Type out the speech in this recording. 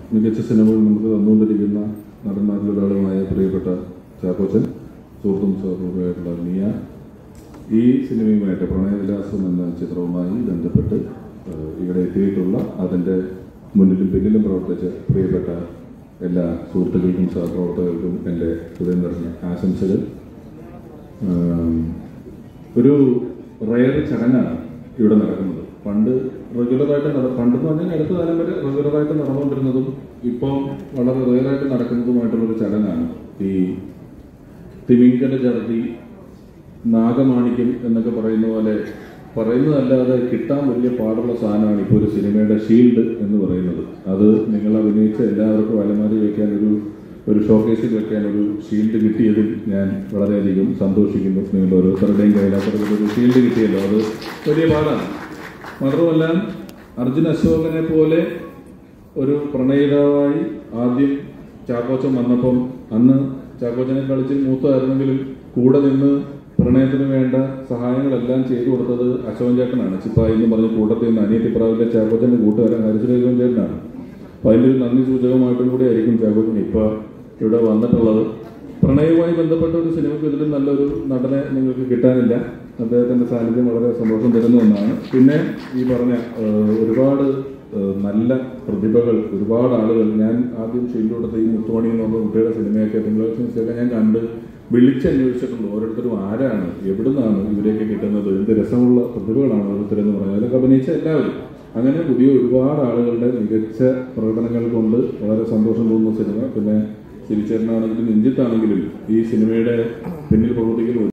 മികച്ച സിനിമകൾ നമുക്ക് തന്നുകൊണ്ടിരിക്കുന്ന നടന്മാരിൽ ഒരാളുമായ പ്രിയപ്പെട്ട ചാക്കോച്ചൻ സുഹൃത്തും സഹോദരമായിട്ടുള്ള മിയ ഈ സിനിമയുമായിട്ട് പ്രണയവിലാസം എന്ന ചിത്രവുമായി ബന്ധപ്പെട്ട് ഏഹ്, ഇവിടെ എത്തിയിട്ടുള്ള അതിൻ്റെ മുന്നിലും പിന്നിലും പ്രവർത്തിച്ച പ്രിയപ്പെട്ട എല്ലാ സുഹൃത്തുക്കൾക്കും സഹപ്രവർത്തകർക്കും എൻ്റെ ഹൃദയം നിറഞ്ഞ ആശംസകൾ ആം, ഒരു റയർ ചടങ്ങാണ് ഇവിടെ നടക്കുന്നത് പണ്ട് റെഗുലറായിട്ട് നട പണ്ടെന്ന് പറഞ്ഞാൽ അടുത്ത കാലം വരെ റെഗുലറായിട്ട് നടന്നുകൊണ്ടിരുന്നതും ഇപ്പോൾ വളരെ റെയറായിട്ട് നടക്കുന്നതുമായിട്ടുള്ളൊരു ചടങ്ങാണ് ഈ തിമിംഗല ജർദി നാഗമാണിക്യം എന്നൊക്കെ പറയുന്ന പോലെ പറയുന്നതല്ലാതെ കിട്ടാൻ വലിയ പാടുള്ള സാധനമാണ് ഇപ്പോൾ ഒരു സിനിമയുടെ ഷീൽഡ് എന്ന് പറയുന്നത് അത് നിങ്ങൾ അഭിനയിച്ച എല്ലാവർക്കും അലമാരി വെക്കാൻ ഒരു ഒരു ഷോക്കേസിൽ വെക്കാൻ ഒരു ഷീൽഡ് കിട്ടിയതിൽ ഞാൻ വളരെയധികം സന്തോഷിക്കുന്നു നിങ്ങൾ ഓരോരുത്തരുടെയും കയ്യിലാത്തതിൽ ഒരു ഷീൽഡ് കിട്ടിയല്ലോ അത് വലിയ പാടാണ് മാത്രമല്ല അർജുൻ അശോകനെ പോലെ ഒരു പ്രണയിതാവായി ആദ്യം ചാക്കോച്ചൻ വന്നപ്പം അന്ന് ചാക്കോച്ചനെ കളിച്ച് മൂത്തമായിരുന്നെങ്കിലും കൂടെ നിന്ന് പ്രണയത്തിന് വേണ്ട സഹായങ്ങളെല്ലാം ചെയ്തു കൊടുത്തത് അശോകൻ ചേട്ടനാണ് ചിപ്പായി എന്ന് പറഞ്ഞ കൂട്ടത്തിൽ നിന്ന് അനിയത്തിപ്രാവിലെ ചാക്കോച്ചന്റെ കൂട്ടുകാരൻ ഹരിശ്രീകോൻ ചേട്ടനാണ് അപ്പൊ അതിന്റെ ഒരു നന്ദി സൂചകമായിട്ടും കൂടി ആയിരിക്കും ചാക്കോച്ചൻ ഇപ്പൊ ഇവിടെ വന്നിട്ടുള്ളത് പ്രണയവുമായി ബന്ധപ്പെട്ട ഒരു സിനിമയ്ക്ക് ഇതിലും നല്ലൊരു നടനെ നിങ്ങൾക്ക് കിട്ടാനില്ല അദ്ദേഹത്തിന്റെ സാന്നിധ്യം വളരെ സന്തോഷം തരുന്ന ഒന്നാണ് പിന്നെ ഈ പറഞ്ഞ ഏഹ്, ഒരുപാട് ഏഹ്, നല്ല പ്രതിഭകൾ ഒരുപാട് ആളുകൾ ഞാൻ ആദ്യം ഷീൽഡോടത്ത ഈ മുത്തുമണി എന്ന് പറഞ്ഞ കുട്ടിയുടെ സിനിമയൊക്കെ തിങ്കളാഴ്ചയൊക്കെ ഞാൻ കണ്ട് വിളിച്ചന്വേഷിച്ചിട്ടുണ്ട് ഓരോരുത്തരും ആരാണ് എവിടുന്നാണ് ഇവരെയൊക്കെ കിട്ടുന്നത് എന്ത് രസമുള്ള പ്രതിഭകളാണ് ഓരോരുത്തരെന്ന് പറഞ്ഞാൽ അതിലൊക്കെ അഭിനയിച്ച എല്ലാവരും അങ്ങനെ പുതിയ ഒരുപാട് ആളുകളുടെ മികച്ച പ്രകടനങ്ങൾ കൊണ്ട് വളരെ സന്തോഷം തോന്നുന്ന സിനിമ പിന്നെ തിരിച്ചേരനാണെങ്കിലും നെഞ്ചിത്താണെങ്കിലും ഈ സിനിമയുടെ പിന്നിൽ പ്രവർത്തിക്കുന്ന